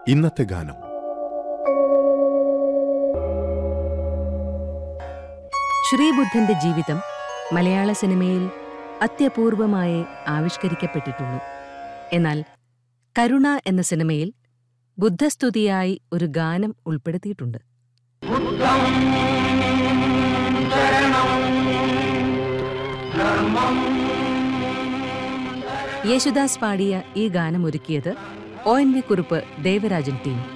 ഇന്നത്തെ ഗാനം ശ്രീബുദ്ധന്റെ ജീവിതം മലയാള സിനിമയിൽ അത്യപൂർവമായി ആവിഷ്കരിക്കപ്പെട്ടിട്ടുള്ളൂ എന്നാൽ കരുണ എന്ന സിനിമയിൽ ബുദ്ധസ്തുതിയായി ഒരു ഗാനം ഉൾപ്പെടുത്തിയിട്ടുണ്ട് യേശുദാസ് പാടിയ ഈ ഗാനം ഒരുക്കിയത് O N V Kurup Devarajan team